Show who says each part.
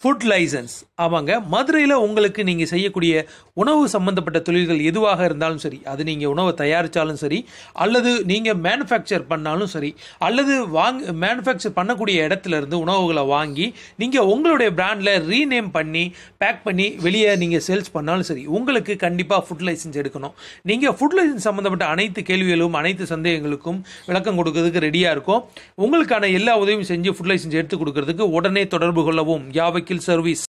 Speaker 1: food licence ஆமாங்க மதுரையில் உங்களுக்கு நீங்கள் செய்யக்கூடிய உணவு சம்பந்தப்பட்ட தொழில்கள் எதுவாக இருந்தாலும் சரி அது நீங்கள் உணவை தயாரித்தாலும் சரி அல்லது நீங்கள் மேனுஃபேக்சர் பண்ணாலும் சரி அல்லது வாங்க மேனுஃபேக்சர் பண்ணக்கூடிய இடத்துல இருந்து உணவுகளை வாங்கி நீங்கள் உங்களுடைய பிராண்டில் ரீநேம் பண்ணி பேக் பண்ணி வெளியே நீங்கள் சேல்ஸ் பண்ணாலும் சரி உங்களுக்கு கண்டிப்பாக ஃபுட் லைசன்ஸ் எடுக்கணும் நீங்கள் ஃபுட் லைசன்ஸ் சம்மந்தப்பட்ட அனைத்து கேள்விகளும் அனைத்து சந்தேகங்களுக்கும் விளக்கம் கொடுக்கறதுக்கு ரெடியாக இருக்கும் உங்களுக்கான எல்லா உதவியும் செஞ்சு ஃபுட் லைசன்ஸ் எடுத்து கொடுக்கறதுக்கு உடனே தொடர்பு கொள்ளவும் யாவக்கில் சர்வீஸ்